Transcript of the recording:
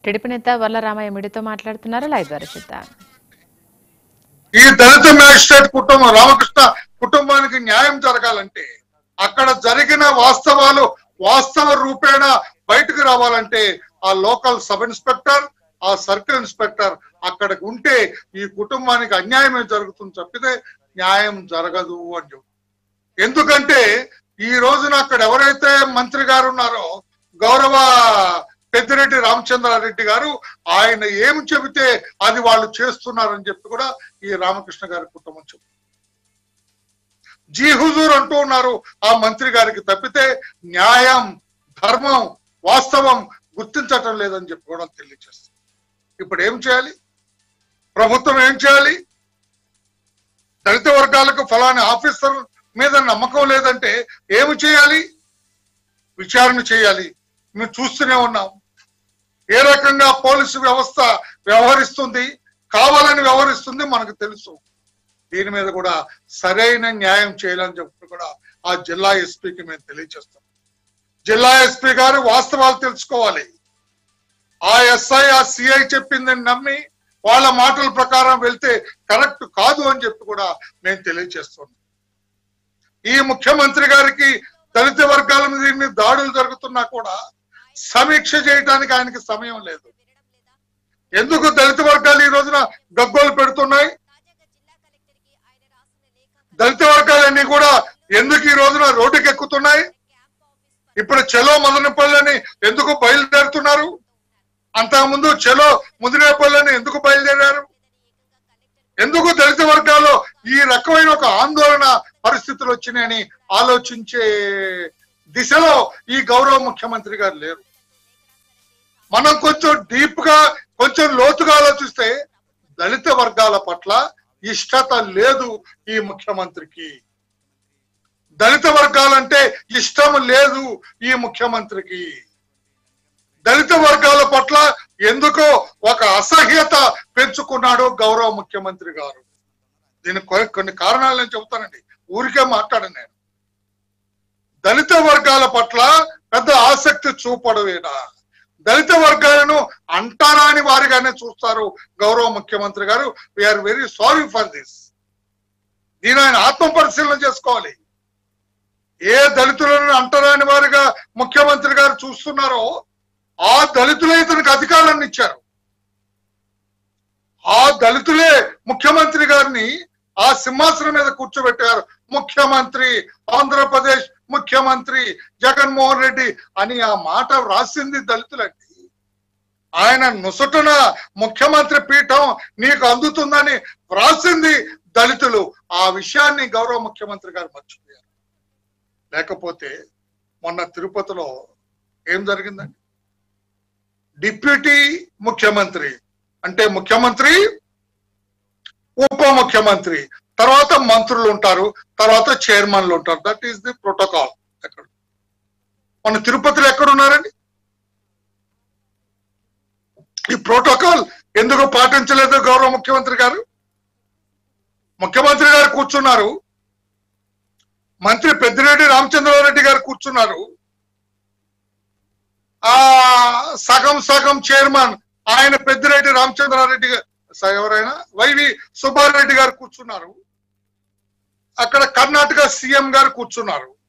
TDP నేత వర్ల రామయ్య మిడితో మాట్లాడుతున్నారు live ద్వారా చూద్దాం ఈ దళిత మ్యాజిస్ట్రేట్ కుటుంబం రామకృష్ణ కుటుంబానికి న్యాయం జరగాలంటే అక్కడ జరిగిన వాస్తవాలు వాస్తవ రూపేణ బయటకు రావాలంటే ఆ లోకల్ సబ్ ఇన్స్పెక్టర్ ఆ సర్కిల్ ఇన్స్పెక్టర్ అక్కడికి ఉంటే ఈ కుటుంబానికి అన్యాయమే జరుగుతుంది తప్పితే న్యాయం జరగదు అని చెప్పు ఎందుకంటే ఈ రోజున అక్కడ ఎవరైతే మంత్రి గారు ఉన్నారో గౌరవ పెద్దిరెడ్డి రామచంద్రారెడ్డి గారు ఆయన ఏం చెబితే అది వాళ్ళు చేస్తున్నారని చెప్పి కూడా ఈ రామకృష్ణ గారి కుటుంబం చెప్పు జీ హుజూర్ అంటూ ఉన్నారు ఆ మంత్రి గారికి తప్పితే న్యాయం ధర్మం వాస్తవం గుర్తించటం లేదని చెప్పి కూడా తెలియజేస్తారు ఇప్పుడు ఏం చేయాలి ప్రభుత్వం ఏం చేయాలి దళిత వర్గాలకు ఫలాని ఆఫీసర్ మీద నమ్మకం లేదంటే ఏమి చేయాలి విచారణ చేయాలి మేము చూస్తూనే ఉన్నాం ఏ రకంగా పోలీసు వ్యవస్థ వ్యవహరిస్తుంది కావాలని వ్యవహరిస్తుంది మనకు తెలుసు దీని మీద కూడా సరైన న్యాయం చేయాలని చెప్పి కూడా ఆ జిల్లా ఎస్పీకి మేము తెలియజేస్తాం జిల్లా ఎస్పీ గారు వాస్తవాలు తెలుసుకోవాలి ఆ ఎస్ఐ ఆ సిఐ చెప్పిందని నమ్మి వాళ్ళ మాటల ప్రకారం వెళ్తే కరెక్ట్ కాదు అని చెప్పి కూడా మేము తెలియజేస్తున్నాం ఈ ముఖ్యమంత్రి గారికి దళిత వర్గాల మీద ఇన్ని దాడులు జరుగుతున్నా కూడా సమీక్ష చేయడానికి ఆయనకి సమయం లేదు ఎందుకు దళిత వర్గాలు ఈ రోజున గగ్గోలు పెడుతున్నాయి దళిత వర్గాలన్నీ కూడా ఎందుకు ఈ రోజున రోడ్డుకి ఎక్కుతున్నాయి ఇప్పుడు చెలో మదనపల్లిని ఎందుకు బయలుదేరుతున్నారు అంతకుముందు చెలో ముదినేపల్లిని ఎందుకు బయలుదేరారు ఎందుకు దళిత వర్గాల్లో ఈ రకమైన ఒక ఆందోళన పరిస్థితులు వచ్చినాయని ఆలోచించే దిశలో ఈ గౌరవ ముఖ్యమంత్రి గారు లేరు మనం కొంచెం డీప్ గా కొంచెం లోతుగా ఆలోచిస్తే దళిత వర్గాల పట్ల ఇష్టత లేదు ఈ ముఖ్యమంత్రికి దళిత వర్గాలంటే ఇష్టం లేదు ఈ ముఖ్యమంత్రికి దళిత వర్గాల పట్ల ఎందుకో ఒక అసహ్యత పెంచుకున్నాడు గౌరవ ముఖ్యమంత్రి గారు దీనికి కొ- కొన్ని కారణాలు నేను చెబుతానండి ఊరికే మాట్లాడను నేను దళిత వర్గాల పట్ల పెద్ద ఆసక్తి చూపడవేనా దళిత వర్గాలను అంటారాని వారిగానే చూస్తారు గౌరవ ముఖ్యమంత్రి గారు we are very sorry for this దీని ఆయన ఆత్మ పరిశీలన చేసుకోవాలి ఏ దళితులను అంటరాని వారిగా ముఖ్యమంత్రి గారు చూస్తున్నారో ఆ దళితులే ఇతనికి అధికారాన్ని ఇచ్చారు ఆ దళితులే ముఖ్యమంత్రి గారిని ఆ సింహాసనం మీద కూర్చోబెట్టారు ముఖ్యమంత్రి ఆంధ్రప్రదేశ్ ముఖ్యమంత్రి జగన్మోహన్ రెడ్డి అని ఆ మాట రాసింది దళితులండి ఆయన నుసటున ముఖ్యమంత్రి పీఠం నీకు అందుతుందని వ్రాసింది దళితులు ఆ విషయాన్ని గౌరవ ముఖ్యమంత్రి గారు మర్చిపోయారు లేకపోతే మొన్న తిరుపతిలో ఏం జరిగిందండి డిప్యూటీ ముఖ్యమంత్రి అంటే ముఖ్యమంత్రి ఉప ముఖ్యమంత్రి తర్వాత మంత్రులు ఉంటారు తర్వాత చైర్మన్లు ఉంటారు దట్ ఈస్ ది ప్రోటోకాల్ ఎక్కడ మన తిరుపతిలో ఎక్కడ ఉన్నారండి ఈ ప్రోటోకాల్ ఎందుకు పాటించలేదు గౌరవ ముఖ్యమంత్రి గారు ముఖ్యమంత్రి గారు కూర్చున్నారు మంత్రి పెద్దిరెడ్డి రామచంద్రారెడ్డి గారు కూర్చున్నారు ఆ సగం సగం చైర్మన్ ఆయన పెద్దిరెడ్డి రామచంద్రారెడ్డి గారు స- ఎవరైనా వైవి సుబ్బారెడ్డి గారు కూర్చున్నారు అక్కడ కర్ణాటక సీఎం గారు కూర్చున్నారు